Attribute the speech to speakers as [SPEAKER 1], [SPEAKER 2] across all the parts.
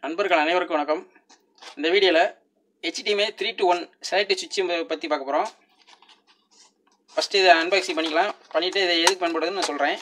[SPEAKER 1] நண்பர்கள் அனைவருக்கும் வணக்கம் இந்த வீடியோவில் HDMI three to one select சுவிட்சு பற்றி பார்க்க போகிறோம் ஃபஸ்ட்டு இதை அன்பாக்சிங் பண்ணிக்கலாம் பண்ணிவிட்டு இதை எதுக்கு பயன்படுதுன்னு நான் சொல்கிறேன்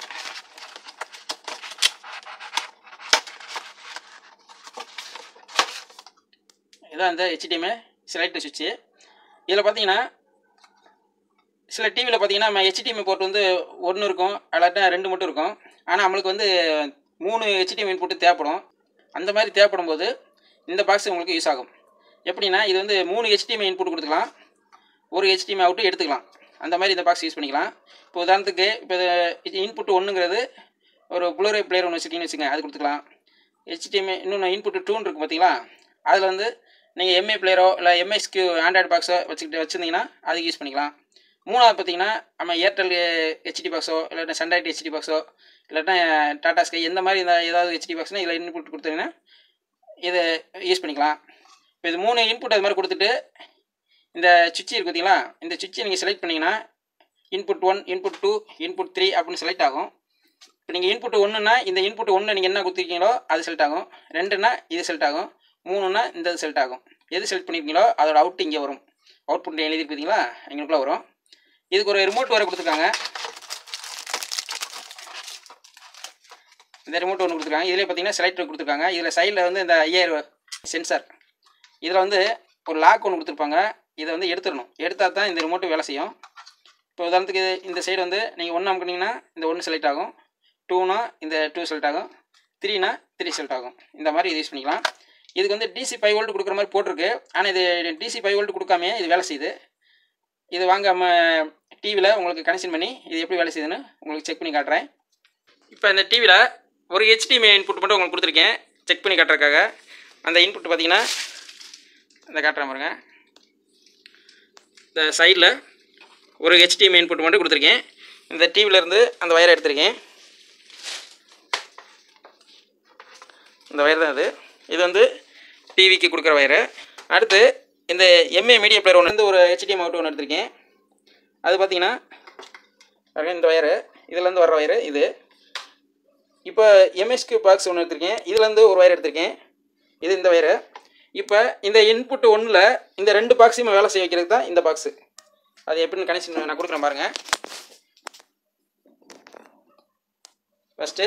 [SPEAKER 1] இதான் இந்த ஹெச்டிஎம்ஏ செலக்ட் சுவிட்சு இதில் பார்த்தீங்கன்னா சில டிவியில் பார்த்தீங்கன்னா நம்ம ஹெச்டிஎம்ஐ போர்ட் வந்து ஒன்று இருக்கும் அல்லாட்டா ரெண்டு மட்டும் இருக்கும் ஆனால் நம்மளுக்கு வந்து மூணு ஹெச்டிஎம்ஐ இன்புட்டு தேவைப்படும் அந்த மாதிரி தேவைப்படும் போது இந்த பாக்ஸ் உங்களுக்கு யூஸ் ஆகும் எப்படின்னா இது வந்து மூணு ஹெச்டிஎம்ஐ இன்புட் கொடுத்துக்கலாம் ஒரு ஹெச்டிஎம்ஐ அவுட்டு எடுத்துக்கலாம் அந்த மாதிரி இந்த பாக்ஸ் யூஸ் பண்ணிக்கலாம் இப்போ உதாரணத்துக்கு இப்போ இது இன்புட் ஒன்றுங்கிறது ஒரு புளோரை பிளேயர் ஒன்று வச்சுருக்கீங்கன்னு வச்சுக்கோங்க அது கொடுத்துக்கலாம் ஹெச்டிஎம்ஐ இன்னொன்று இன்புட் டூன்னு இருக்குது பார்த்தீங்களா அதில் வந்து நீங்கள் எம்ஏ பிளேயரோ இல்லை எம்எஸ்கியூ ஆண்ட்ராய்டு பாக்ஸோ வச்சுக்கிட்டு வச்சுருந்தீங்கன்னா அதுக்கு யூஸ் பண்ணிக்கலாம் மூணாவது பார்த்தீங்கன்னா நம்ம ஏர்டெல் ஹெச்டி பாக்ஸோ இல்லாட்டா சன்ரைட் ஹெச்டி பாக்ஸோ இல்லாட்டா டாடா ஸ்கை எந்த மாதிரி இந்த ஏதாவது ஹெச்டி பாக்ஸ்னால் இதில் இன்புட் கொடுத்தீங்கன்னா இதை யூஸ் பண்ணிக்கலாம் இப்போ இது மூணு இன்புட் அது மாதிரி கொடுத்துட்டு இந்த சுவிட்ச் இருக்கு பார்த்தீங்களா இந்த சுவிட்சை நீங்கள் செலக்ட் பண்ணிங்கன்னா input one input two input three அப்படின்னு செலக்ட் ஆகும் இப்போ நீங்கள் இன்புட் ஒன்றுனா இந்த இன்புட் ஒன்று நீங்கள் என்ன கொடுத்துருக்கீங்களோ அது செலக்ட் ஆகும் ரெண்டுனா இது செலக்ட் ஆகும் மூணுனா இந்த இது செலக்ட் ஆகும் எது செலக்ட் பண்ணியிருக்கீங்களோ அதோட அவுட் இங்கே வரும் அவுட்புட் எழுதிருக்கு பார்த்தீங்களா எங்களுக்குள்ளே வரும் இதுக்கு ஒரு ரிமோட் வேறு கொடுத்துருக்காங்க இந்த ரிமோட் ஒன்று கொடுத்துருக்காங்க இதில் பார்த்தீங்கன்னா செலக்டர் கொடுத்துருக்காங்க இதில் சைடில் வந்து இந்த ஐயாயிரம் சென்சார் இதில் வந்து ஒரு லாக் ஒன்று கொடுத்துருப்பாங்க இதை வந்து எடுத்துடணும் எடுத்தால் தான் இந்த ரிமோட்டு வேலை செய்யும் இப்போ உதாரணத்துக்கு இது இந்த சைடு வந்து நீங்கள் ஒன்று அமுக்குனீங்கன்னா இந்த ஒன்று செலக்ட் ஆகும் டூனா இந்த டூ செலக்ட் ஆகும் த்ரீனா த்ரீ செலக்ட் ஆகும் இந்த மாதிரி இது யூஸ் பண்ணிக்கலாம் இதுக்கு வந்து டிசி ஃபைவ் வோல்ட் கொடுக்குற மாதிரி போட்டிருக்கு ஆனால் இது டிசி ஃபைவ் வோல்ட் கொடுக்காமே இது வேலை செய்யுது இது வாங்க நம்ம டிவியில் உங்களுக்கு கனெக்ஷன் பண்ணி இது எப்படி வேலை செய்யுதுன்னு உங்களுக்கு செக் பண்ணி காட்டுறேன் இப்போ இந்த டிவியில் ஒரு ஹெச்டிஎம்ஐ இன்புட் மட்டும் உங்களுக்கு கொடுத்துருக்கேன் செக் பண்ணி காட்டுறதுக்காக அந்த இன்புட் பார்த்தீங்கன்னா இந்த காட்டுறேன் பாருங்க இந்த சைடில் ஒரு ஹெச்டிஎம்ஐ இன்புட் மட்டும் கொடுத்துருக்கேன் இந்த டிவிலேருந்து அந்த வயரை எடுத்திருக்கேன் இந்த வயர் தான் இது இது வந்து டிவிக்கு கொடுக்குற வயரு அடுத்து இந்த எம்ஏ மீடியா பிளேயர் ஒன்று வந்து ஒரு ஹெச்டிஎம் அவுட் ஒன்று எடுத்திருக்கேன் அது பார்த்தீங்கன்னா பாருங்க இந்த வயரு இதுலேருந்து வர்ற வயரு இது இப்போ எம்எஸ்கியூ பாக்ஸ் ஒன்று எடுத்திருக்கேன் இதுலேருந்து ஒரு வயர் எடுத்திருக்கேன் இது இந்த வயரு இப்போ இந்த இன்புட் ஒன்றில் இந்த ரெண்டு பாக்ஸையும் வேலை செய்ய வைக்கிறது தான் இந்த பாக்ஸு அது எப்படின்னு கனெக்ஷன் நான் கொடுக்குறேன் பாருங்கள் ஃபஸ்ட்டு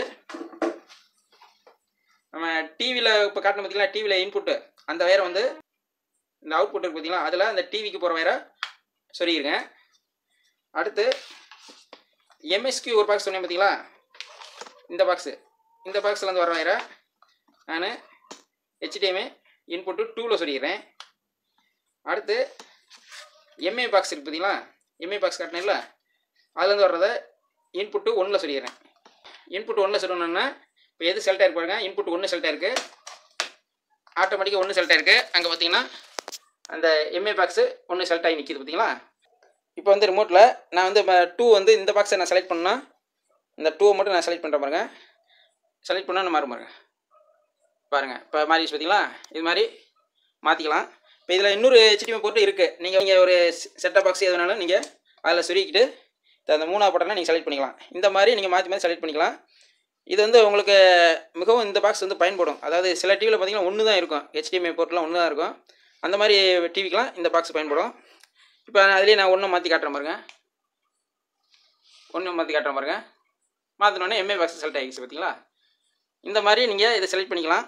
[SPEAKER 1] நம்ம டிவியில் இப்போ காட்டணும் பார்த்தீங்களா டிவியில் இன்புட்டு அந்த வயரை வந்து இந்த அவுட்புட் இருக்கு பார்த்தீங்களா அதில் அந்த டிவிக்கு போகிற வயரை சொல்லிடுங்க அடுத்து எம்எஸ்கியூ ஒரு பாக்ஸ் சொன்னேன் பார்த்தீங்களா இந்த பாக்ஸு இந்த பாக்ஸில் வந்து வர வயரை நான் ஹெச்டிஎம்ஏ இன்புட்டு டூவில் சொல்லிடுறேன் அடுத்து எம்ஏ பாக்ஸ் இருக்குது பார்த்தீங்களா எம்ஏ பாக்ஸ் காட்டினேன்ல அதுலேருந்து வர்றதை இன்புட்டு ஒன்றில் சொல்லிடுறேன் இன்புட் ஒன்றில் சொல்லணுன்னா இப்போ எது செலக்ட் ஆயிருக்கு பாருங்க இன்புட் ஒன்று செலக்ட் ஆயிருக்கு ஆட்டோமேட்டிக்காக ஒன்று செலக்ட் ஆயிருக்கு அங்கே பார்த்தீங்கன்னா அந்த எம்ஏ பாக்ஸு ஒன்று செலக்ட் ஆகி நிற்கிது பார்த்தீங்களா இப்போ வந்து ரிமோட்டில் நான் வந்து டூ வந்து இந்த பாக்ஸை நான் செலக்ட் பண்ணால் இந்த டூவை மட்டும் நான் செலக்ட் பண்ணுறேன் பாருங்க செலக்ட் பண்ணால் மாறும் பாருங்க பாருங்கள் இப்போ மாறிச்சு பார்த்தீங்களா இது மாதிரி மாற்றிக்கலாம் இப்போ இதில் இன்னொரு ஹெச்டிஎம் போட்டு இருக்குது நீங்கள் நீங்கள் ஒரு செட்டப் பாக்ஸ் எது வேணாலும் நீங்கள் அதில் சுருக்கிட்டு அந்த மூணாவது பட்டனை நீங்கள் செலக்ட் பண்ணிக்கலாம் இந்த மாதிரி நீங்கள் மாற்றி மாற்றி செலக்ட் பண்ணிக்கலாம் இது வந்து உங்களுக்கு மிகவும் இந்த பாக்ஸ் வந்து பயன்படும் அதாவது சில டிவியில் பார்த்தீங்கன்னா ஒன்று தான் இருக்கும் ஹெச்டிஎம்ஐ போர்ட்லாம் ஒன்று தான் இருக்கும் அந்த மாதிரி டிவிக்கெலாம் இந்த பாக்ஸ் பயன்படும் இப்போ அதுலேயே நான் ஒன்றும் மாற்றி காட்டுறேன் பாருங்க ஒன்றும் மாற்றி காட்டுறேன் பாருங்க மாற்றினோடனே எம்ஏ பாக்ஸ் செலக்ட் ஆகிடுச்சு பார்த்தீங்களா இந்த மாதிரி நீங்கள் இதை செலக்ட் பண்ணிக்கலாம்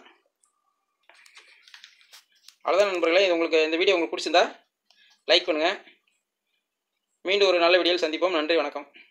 [SPEAKER 1] அவ்வளோதான் நண்பர்களே இது உங்களுக்கு இந்த வீடியோ உங்களுக்கு பிடிச்சிருந்தா லைக் பண்ணுங்கள் மீண்டும் ஒரு நல்ல வீடியோவில் சந்திப்போம் நன்றி வணக்கம்